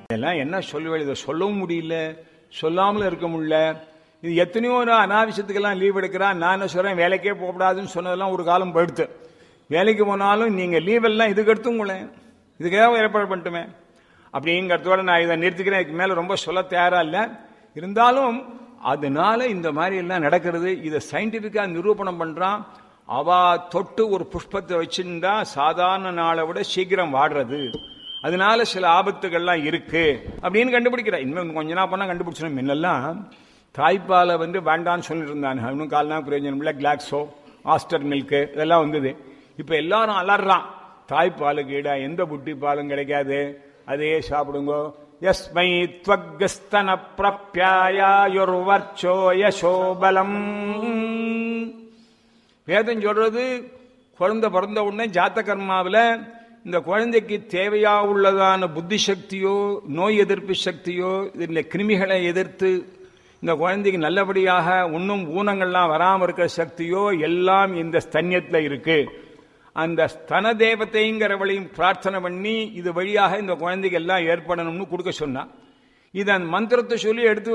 இதெல்லாம் என்ன சொல்லுவேன் இதை சொல்லவும் முடியல சொல்லாமல் இருக்க முடியல இது எத்தனையோ ஒரு அனாவசியத்துக்கெல்லாம் லீவ் எடுக்கிறான் நான் என்ன சொல்றேன் வேலைக்கே போகக்கூடாதுன்னு சொன்னதெல்லாம் ஒரு காலம் போயிடுத்து வேலைக்கு போனாலும் நீங்க லீவ் எல்லாம் இதுக்கு எடுத்துங்களேன் இதுக்காக ஏற்பாடு பண்ணிட்டுமே அப்படிங்கிறதோட நான் இதை நிறுத்திக்கிறேன் இதுக்கு மேல ரொம்ப சொல்ல தயாரா இல்லை இருந்தாலும் அதனால இந்த மாதிரி எல்லாம் நடக்கிறது இதை சயின்டிபிக்கா நிரூபணம் பண்றான் அவ தொட்டு ஒரு புஷ்பத்தை வச்சிருந்தா சாதாரண நாளை விட சீக்கிரம் வாடுறது அதனால சில ஆபத்துகள்லாம் இருக்கு அப்படின்னு கண்டுபிடிக்கிற இன்னும் கொஞ்ச நாள் பண்ணா கண்டுபிடிச்சிடும் முன்னெல்லாம் தாய்ப்பாலை வந்து வேண்டான்னு சொல்லிட்டு இருந்தாங்க இன்னும் கால்னா பிரயோஜனம் இல்லை கிளாக்ஸோ ஆஸ்டர் மில்க்கு இதெல்லாம் வந்தது இப்ப எல்லாரும் அலறான் தாய்ப்பாலுக்கு ஈடா எந்த புட்டி பாலும் கிடைக்காது அதையே சாப்பிடுங்கோ யஸ்மை துவகஸ்தன பிரப்யாயுர்வர்ச்சோ யசோபலம் வேதம் சொல்றது குழந்தை பிறந்த உடனே ஜாத்த கர்மாவில் இந்த குழந்தைக்கு தேவையா உள்ளதான புத்தி சக்தியோ நோய் எதிர்ப்பு சக்தியோ இந்த கிருமிகளை எதிர்த்து இந்த குழந்தைக்கு நல்லபடியாக இன்னும் ஊனங்கள்லாம் வராமல் இருக்கிற சக்தியோ எல்லாம் இந்த ஸ்தன்யத்தில் இருக்கு அந்த ஸ்தன தேவதைங்கிறவளையும் பிரார்த்தனை பண்ணி இது வழியாக இந்த குழந்தைக்கு எல்லாம் ஏற்படணும்னு கொடுக்க சொன்னா இது அந்த மந்திரத்தை சொல்லி எடுத்து